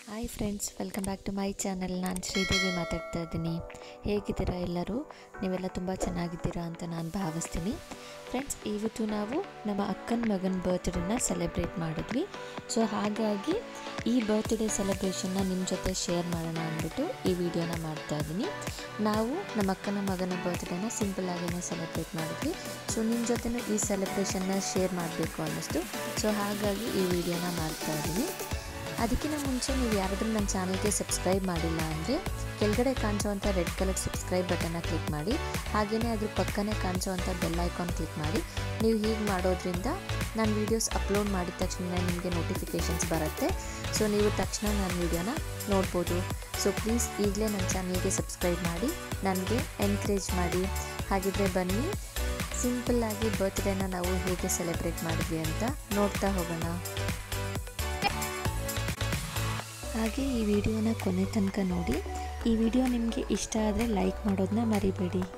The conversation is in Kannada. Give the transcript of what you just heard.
hi friends welcome back to my channel ನಾನು ಶ್ರೀದೇವಿ ಮಾತಾಡ್ತಾ ಇದ್ದೀನಿ ಹೇಗಿದ್ದೀರಾ ಎಲ್ಲರೂ ನೀವೆಲ್ಲ ತುಂಬ ಚೆನ್ನಾಗಿದ್ದೀರಾ ಅಂತ ನಾನು ಭಾವಿಸ್ತೀನಿ ಫ್ರೆಂಡ್ಸ್ ಇವತ್ತು ನಾವು ನಮ್ಮ ಅಕ್ಕನ ಮಗನ ಬರ್ತ್ಡೇನ ಸೆಲೆಬ್ರೇಟ್ ಮಾಡಿದ್ವಿ ಸೊ ಹಾಗಾಗಿ ಈ ಬರ್ತ್ಡೇ ಸೆಲೆಬ್ರೇಷನ್ನ ನಿಮ್ಮ ಜೊತೆ ಶೇರ್ ಮಾಡೋಣ ಅಂದ್ಬಿಟ್ಟು ಈ ವಿಡಿಯೋನ ಮಾಡ್ತಾ ಇದ್ದೀನಿ ನಾವು ನಮ್ಮ ಅಕ್ಕನ ಮಗನ ಬರ್ತ್ಡೇನ ಸಿಂಪಲ್ ಆಗಿನೇ ಸೆಲೆಬ್ರೇಟ್ ಮಾಡಿದ್ವಿ ಸೊ ನಿಮ್ಮ ಜೊತೆನೂ ಈ ಸೆಲೆಬ್ರೇಷನ್ನ ಶೇರ್ ಮಾಡಬೇಕು ಅನ್ನಿಸ್ತು ಸೊ ಹಾಗಾಗಿ ಈ ವಿಡಿಯೋನ ಮಾಡ್ತಾ ಇದ್ದೀನಿ ಅದಕ್ಕಿಂತ ಮುಂಚೆ ನೀವು ಯಾರಾದರೂ ನನ್ನ ಚಾನಲ್ಗೆ ಸಬ್ಸ್ಕ್ರೈಬ್ ಮಾಡಿಲ್ಲ ಅಂದರೆ ಕೆಳಗಡೆ ಕಾಣಿಸೋವಂಥ ರೆಡ್ ಕಲರ್ ಸಬ್ಸ್ಕ್ರೈಬ್ ಬಟನ್ನ ಕ್ಲಿಕ್ ಮಾಡಿ ಹಾಗೆಯೇ ಅದ್ರ ಪಕ್ಕನೇ ಕಾಣಿಸೋವಂಥ ಬೆಲ್ ಐಕಾನ್ ಕ್ಲಿಕ್ ಮಾಡಿ ನೀವು ಹೀಗೆ ಮಾಡೋದ್ರಿಂದ ನಾನು ವೀಡಿಯೋಸ್ ಅಪ್ಲೋಡ್ ಮಾಡಿದ ತಕ್ಷಣ ನಿಮಗೆ ನೋಟಿಫಿಕೇಷನ್ಸ್ ಬರುತ್ತೆ ಸೊ ನೀವು ತಕ್ಷಣ ನನ್ನ ವೀಡಿಯೋನ ನೋಡ್ಬೋದು ಸೊ ಪ್ಲೀಸ್ ಈಗಲೇ ನನ್ನ ಚಾನಲ್ಗೆ ಸಬ್ಸ್ಕ್ರೈಬ್ ಮಾಡಿ ನನಗೆ ಎನ್ಕರೇಜ್ ಮಾಡಿ ಹಾಗಿದ್ರೆ ಬನ್ನಿ ಸಿಂಪಲ್ಲಾಗಿ ಬರ್ತ್ಡೇನ ನಾವು ಹೇಗೆ ಸೆಲೆಬ್ರೇಟ್ ಮಾಡಿದ್ವಿ ಅಂತ ನೋಡ್ತಾ ಹೋಗೋಣ ಹಾಗೆ ಈ ವಿಡಿಯೋನ ಕೊನೆ ತನಕ ನೋಡಿ ಈ ವಿಡಿಯೋ ನಿಮಗೆ ಇಷ್ಟ ಆದರೆ ಲೈಕ್ ಮಾಡೋದನ್ನ ಮರಿಬೇಡಿ